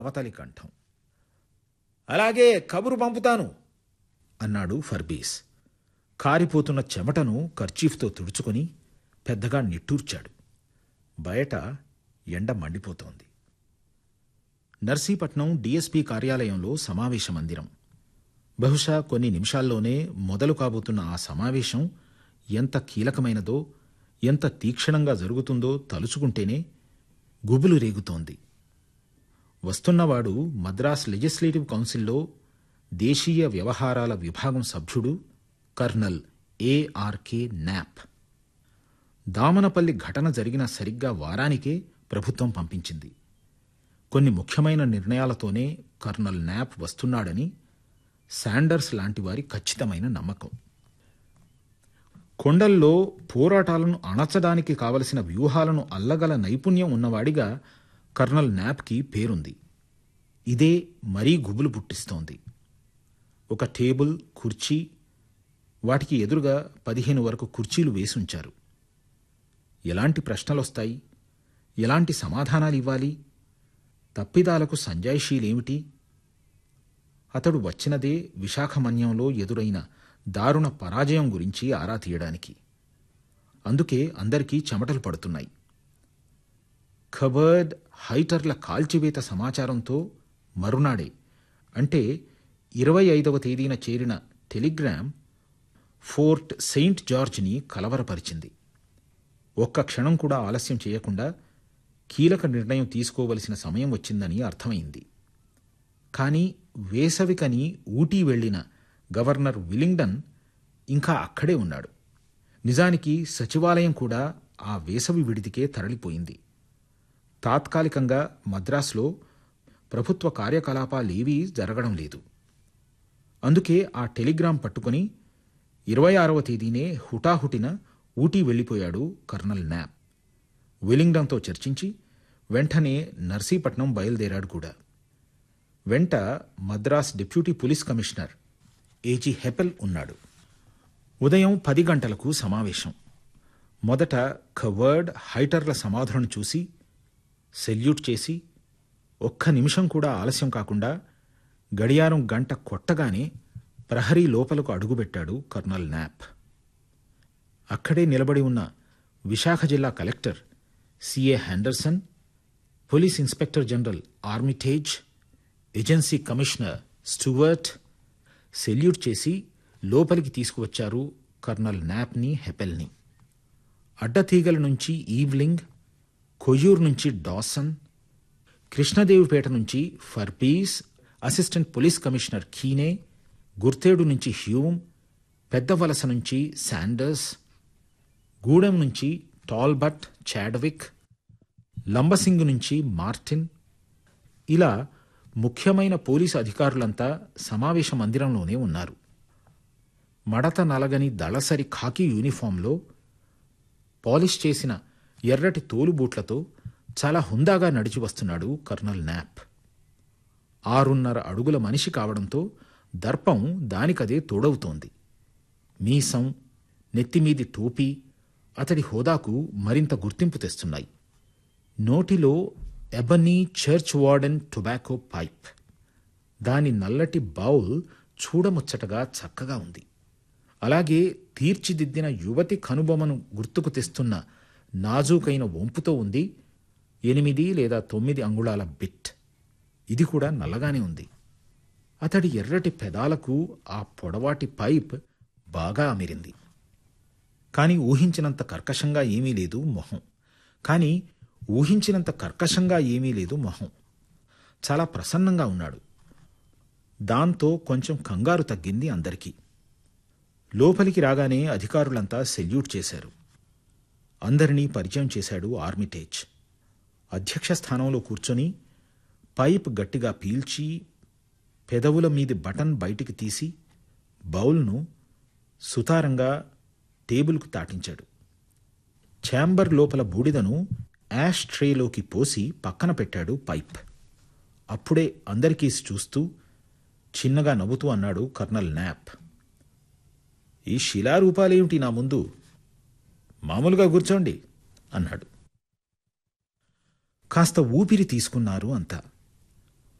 అవతలి కంఠం అలాగే కబురు పంపుతాను అన్నాడు ఫర్బీస్ కారిపోతున్న చెమటను కర్చీఫ్తో తుడుచుకొని పెద్దగా నిట్టూర్చాడు బయట ఎండ మండిపోతోంది నర్సీపట్నం డీఎస్పీ కార్యాలయంలో సమావేశ మందిరం బహుశా కొన్ని నిమిషాల్లోనే మొదలు కాబోతున్న ఆ సమావేశం ఎంత కీలకమైనదో ఎంత తీక్షణంగా జరుగుతుందో తలుచుకుంటేనే గుబులు రేగుతోంది వస్తున్నవాడు మద్రాస్ లెజిస్లేటివ్ కౌన్సిల్లో దేశీయ వ్యవహారాల విభాగం సభ్యుడు కర్నల్ ఏఆర్కే నాప్ దామనపల్లి ఘటన జరిగిన సరిగ్గా వారానికే ప్రభుత్వం పంపించింది కొన్ని ముఖ్యమైన నిర్ణయాలతోనే కర్నల్ నాప్ వస్తున్నాడని శాండర్స్ లాంటి వారి ఖచ్చితమైన నమ్మకం కొండల్లో పోరాటాలను అణచడానికి కావలసిన వ్యూహాలను అల్లగల నైపుణ్యం ఉన్నవాడిగా కర్నల్ నాప్కి పేరుంది ఇదే మరీ గుబులు పుట్టిస్తోంది ఒక టేబుల్ కుర్చీ వాటికి ఎదురుగా పదిహేను వరకు కుర్చీలు వేసి ఉంచారు ఎలాంటి ప్రశ్నలొస్తాయి ఎలాంటి సమాధానాలు ఇవ్వాలి తప్పిదాలకు సంజాయిషీలేమిటి అతడు వచ్చినదే విశాఖమన్యంలో ఎదురైన దారుణ పరాజయం గురించి ఆరా తీయడానికి అందుకే అందరికీ చెమటలు పడుతున్నాయి ఖబర్డ్ హైటర్ల కాల్చివేత సమాచారంతో మరునాడే అంటే ఇరవై ఐదవ తేదీన చేరిన టెలిగ్రామ్ ఫోర్ట్ సెయింట్ జార్జ్ని కలవరపరిచింది ఒక్క క్షణం కూడా ఆలస్యం చేయకుండా కీలక నిర్ణయం తీసుకోవలసిన సమయం వచ్చిందని అర్థమైంది కానీ వేసవికని ఊటీ వెళ్లిన గవర్నర్ విలింగ్డన్ ఇంకా అక్కడే ఉన్నాడు నిజానికి సచివాలయం కూడా ఆ వేసవి విడిదికే తరలిపోయింది తాత్కాలికంగా మద్రాసులో ప్రభుత్వ కార్యకలాపాలేవీ జరగడం లేదు అందుకే ఆ టెలిగ్రాం పట్టుకుని ఇరవై ఆరవ తేదీనే హుటాహుటిన ఊటీ వెళ్ళిపోయాడు కర్నల్ నాప్ విలింగ్డన్తో చర్చించి వెంటనే నర్సీపట్నం బయలుదేరాడు కూడా వెంట Madras deputy police commissioner A G Heppel ఉన్నాడు ఉదయం పది గంటలకు సమావేశం మొదట ఖవర్డ్ హైటర్ల సమాధులను చూసి సెల్యూట్ చేసి ఒక్క నిమిషం కూడా ఆలస్యం కాకుండా గడియారం గంట కొట్టగానే ప్రహరీ లోపలకు అడుగుపెట్టాడు కర్నల్ నాప్ అక్కడే నిలబడి ఉన్న విశాఖ జిల్లా collector C A Henderson police inspector general Armitage agency commissioner Stuart salute చేసి లోపలికి తీసుకువచ్చారు కర్నల్ నాప్ని హెపెల్ని అడ్డతీగల నుంచి ఈవ్లింగ్ కొయ్యూర్ నుంచి డాసన్ కృష్ణదేవిపేట నుంచి ఫర్పీస్ assistant police commissioner Keene Gurthedu నుంచి హ్యూమ్ పెద్దవలస నుంచి శాండర్స్ గూడెం నుంచి టాల్బట్ చాడ్విక్ లంబసింగ్ నుంచి మార్టిన్ ఇలా ముఖ్యమైన పోలీసు అధికారులంతా సమావేశ మందిరంలోనే ఉన్నారు మడత నలగని దళసరి ఖాకీ యూనిఫాంలో పాలిష్ చేసిన ఎర్రటి తోలుబూట్లతో చాలా హుందాగా నడిచి వస్తున్నాడు కర్నల్ నాప్ ఆరున్నర అడుగుల మనిషి కావడంతో దర్పం దానికదే తోడవుతోంది మీసం నెత్తిమీది టోపీ అతడి హోదాకు మరింత గుర్తింపు తెస్తున్నాయి నోటిలో ebony church warden tobacco pipe దాని నల్లటి బౌల్ చూడముచ్చటగా చక్కగా ఉంది అలాగే తీర్చిదిద్దిన యువతి కనుబొమను గుర్తుకు తెస్తున్న నాజూకైన వంపుతో ఉంది ఎనిమిది లేదా తొమ్మిది అంగుళాల బిట్ ఇది కూడా నల్లగానే ఉంది అతడి ఎర్రటి పెదాలకు ఆ పొడవాటి పైప్ బాగా అమిరింది కాని ఊహించినంత కర్కశంగా ఏమీ లేదు మొహం కాని ఊహించినంత కర్కశంగా ఏమీ లేదు మొహం చాలా ప్రసన్నంగా ఉన్నాడు దాంతో కొంచెం కంగారు తగ్గింది అందరికీ లోపలికి రాగానే అధికారులంతా సెల్యూట్ చేశారు అందరినీ పరిచయం చేశాడు ఆర్మిటేజ్ అధ్యక్ష స్థానంలో కూర్చొని పైప్ గట్టిగా పీల్చి పెదవుల మీది బటన్ బయటికి తీసి బౌల్ను సుతారంగా టేబుల్కు తాటించాడు ఛాంబర్ లోపల బూడిదను యాష్ ట్రేలోకి పోసి పక్కన పెట్టాడు పైప్ అప్పుడే అందరికీ చూస్తూ చిన్నగా నవ్వుతూ అన్నాడు కర్నల్ నాప్ ఈ శిలారూపాలేమిటి నా ముందు మామూలుగా కూర్చోండి అన్నాడు కాస్త ఊపిరి తీసుకున్నారు అంతా